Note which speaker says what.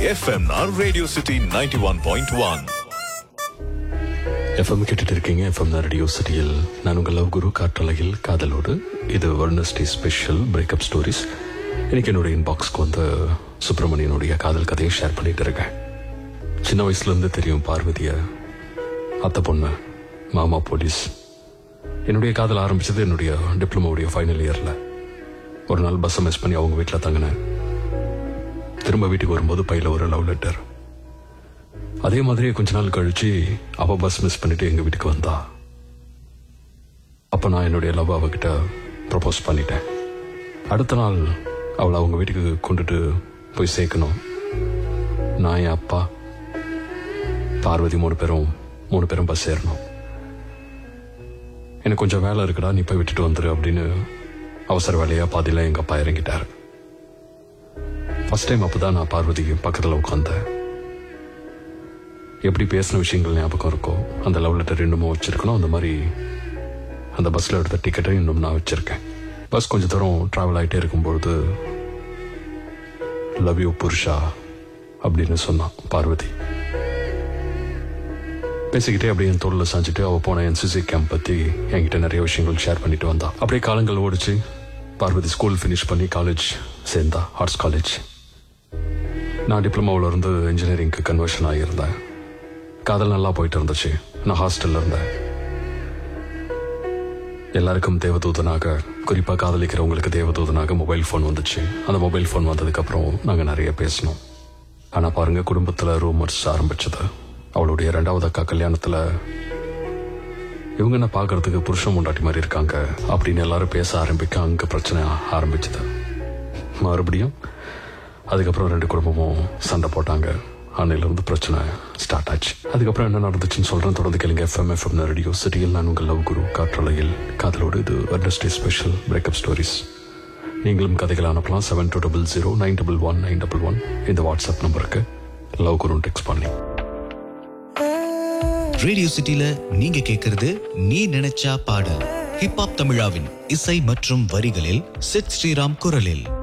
Speaker 1: FMR Radio City 91.1.
Speaker 2: FM கேட்டுட்டு இருக்கீங்க FM radio சிட்டியில் நான் உங்கள் லவ் குரு காற்றலையில் காதலோடு இது வெர்னஸ்டே ஸ்பெஷல் பிரேக்கப் ஸ்டோரிஸ் இன்னைக்கு என்னுடைய இன்பாக்ஸ்க்கு வந்து சுப்பிரமணியனுடைய காதல் கதையை ஷேர் பண்ணிட்டு இருக்கேன் சின்ன வயசுலேருந்து தெரியும் பார்வதிய அத்தை பொண்ணு மாமா போலீஸ் என்னுடைய காதல் ஆரம்பிச்சது என்னுடைய டிப்ளமோடைய ஃபைனல் இயரில் ஒரு நாள் பஸ்ஸை மிஸ் பண்ணி அவங்க வீட்டில் தங்கினேன் திரும்ப வீட்டுக்கு வரும்போது பையில ஒரு லவ் லெட்டர் அதே மாதிரி கொஞ்ச நாள் கழிச்சு அவ பஸ் மிஸ் பண்ணிட்டு எங்க வீட்டுக்கு வந்தா அப்ப நான் என்னுடைய லவ் அவகிட்ட ப்ரப்போஸ் பண்ணிட்டேன் அடுத்த நாள் அவளை அவங்க வீட்டுக்கு கொண்டுட்டு போய் சேர்க்கணும் நான் என் அப்பா பார்வதி மூணு பேரும் மூணு பேரும் பஸ் ஏறணும் எனக்கு கொஞ்சம் வேலை இருக்குடா நீ போய் விட்டுட்டு வந்துரு அப்படின்னு அவசர வேலையா பாதியில எங்க அப்பா இறங்கிட்டாரு ஃபர்ஸ்ட் டைம் அப்பதான் நான் பார்வதி பக்கத்துல உட்காந்தேன் எப்படி பேசின விஷயங்கள் ஞாபகம் இருக்கோ அந்த லவ் லெட்டர் இன்னமும் வச்சிருக்கணும் அந்த மாதிரி அந்த பஸ்ல எடுத்த டிக்கெட்டை இன்னும் நான் வச்சிருக்கேன் பஸ் கொஞ்ச தூரம் டிராவல் ஆயிட்டே இருக்கும்பொழுது லவ் யூ புருஷா அப்படின்னு சொன்னான் பார்வதி பேசிக்கிட்டே அப்படியே என் தோளில் சாஞ்சிட்டு அவ போன என்சிசி கேம்ப் பத்தி என்கிட்ட நிறைய விஷயங்கள் ஷேர் பண்ணிட்டு வந்தா அப்படியே காலங்கள் ஓடிச்சு பார்வதி ஸ்கூல் ஃபினிஷ் பண்ணி காலேஜ் சேர்ந்தா ஆர்ட்ஸ் காலேஜ் நான் டிப்ளமோவில் இருந்து இன்ஜினியரிங்க்கு கன்வர்ஷன் ஆகியிருந்தேன் காதல் நல்லா போயிட்டு இருந்துச்சு நான் ஹாஸ்டல்ல இருந்தேன் எல்லாருக்கும் தேவதூதனாக குறிப்பா காதலிக்கிறவங்களுக்கு தேவதூதனாக மொபைல் ஃபோன் வந்துச்சு அந்த மொபைல் ஃபோன் வந்ததுக்கு அப்புறம் நாங்க நிறைய பேசினோம் ஆனா பாருங்க குடும்பத்துல ரூமர்ஸ் ஆரம்பிச்சது அவளுடைய இரண்டாவது அக்கா கல்யாணத்துல இவங்க என்ன பாக்குறதுக்கு புருஷன் முண்டாட்டி மாதிரி இருக்காங்க அப்படின்னு எல்லாரும் பேச ஆரம்பிக்க அங்க பிரச்சனை ஆரம்பிச்சது மறுபடியும் அதுக்கப்புறம் ரெண்டு குடும்பமும் சண்டை போட்டாங்க அன்னையில இருந்து பிரச்சனை ஸ்டார்ட் ஆச்சு அதுக்கப்புறம் என்ன நடந்துச்சுன்னு சொல்றேன் தொடர்ந்து கேளுங்க எஃப்எம் எஃப்எம் ரேடியோ சிட்டியில் நான் உங்கள் லவ் குரு காற்றலையில் காதலோடு இது வெட்னஸ்டே ஸ்பெஷல் பிரேக்கப் ஸ்டோரிஸ் நீங்களும் கதைகள் அனுப்பலாம் seven two double zero nine double one nine double one இந்த வாட்ஸ்அப் நம்பருக்கு லவ் குருன்னு டெக்ஸ்ட் பண்ணி
Speaker 3: ரேடியோ சிட்டில நீங்க கேக்குறது நீ நினைச்சா பாடல் ஹிப்ஹாப் தமிழாவின் இசை மற்றும் வரிகளில் சித் ஸ்ரீராம் குரலில்